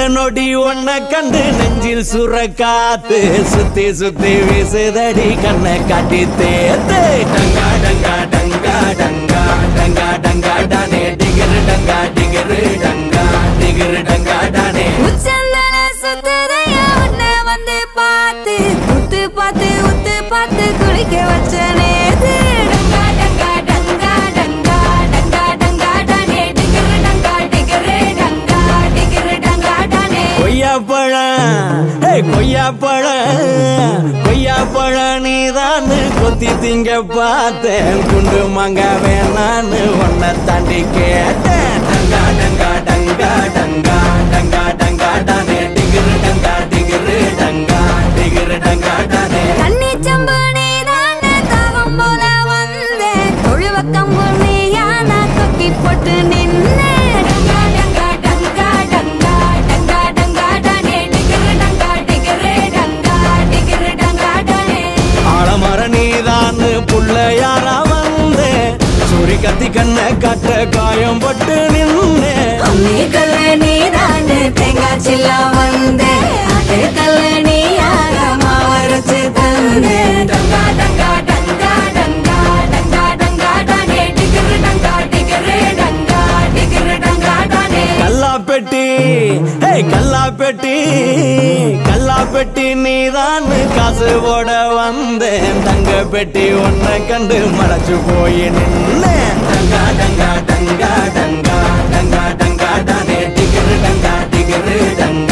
நொடி ஒன்ன கண்டு நெஞ்சில் சுர காத்து சுத்தி சுத்தி வீசுதடி கண்ணை காட்டி தேத்து டங்கா டங்கா டங்கா டங்கா டங்கா டங்கா டானே டிகிரு டங்கா டிகிரு டங்கா டிகிரு டங்கா டானே உச்சந்தல சுத்தரையா உன்னை வந்து பார்த்து உத்து பார்த்து உத்து பார்த்து குளிக்க வச்ச நேத்து டங்கா டங்கா டங்கா டங்கா டங்கா டங்கா டானே டிகிரு டங்கா டிகிரு டங்கா டிகிரு டங்கா டானே கொய்யா பழம் ஏய் கொய்யா பழம் கொய்யா பழம் நீதான் கொத்தி திங்க பார்த்தேன் குண்டு மங்க வேணான்னு உன்னை தாண்டி கேட்டேன் டங்கா டங்கா டங்கா டங்கா டங்கா டங்கா டானே டிகிரு டங்கா டிகிரு டங்கா டிகிரு டங்கா டானே கண்ணி சம்பு நீதான் தாகம் போல வந்தேன் தொழுவ கம்பு நீயா நான் தொக்கி போட்டு நின்னேன் டங்கா டங்கா டங்கா டங்கா டங்கா டங்கா டானே டிகிரு டங்கா டிகிரு டங்கா டிகிரு டங்கா டானே ஆலமர நீதான் புள்ளையாரா வந்தேன் சூரி கத்தி கண்ணை காட்ட காயம் பட்டு நின்னேன் அம்மி கல்ல நீதான் தேங்காய் சில்லா வந்தேன் அது கல்ல நீயாக மாவரைச்சு தந்தேன் டங்கா டங்கா டங்கா டங்கா டங்கா டங்கா டானே டிகிரு டங்கா டிகிரு டங்கா டிகிரு டங்கா டானே கல்லா பெட்டி ஏய் கல்லா பெட்டி கல்லா பெட்டி நீதான் காசு போட வந்தேன் தங்க பெட்டி உன்னை கண்டு மறைச்சு போய் நின்னேன் டங்கா டங்கா டங்கா டங்கா டங்கா டங்கா டானே டிகிரு டங்கா டிகிரு டங்கா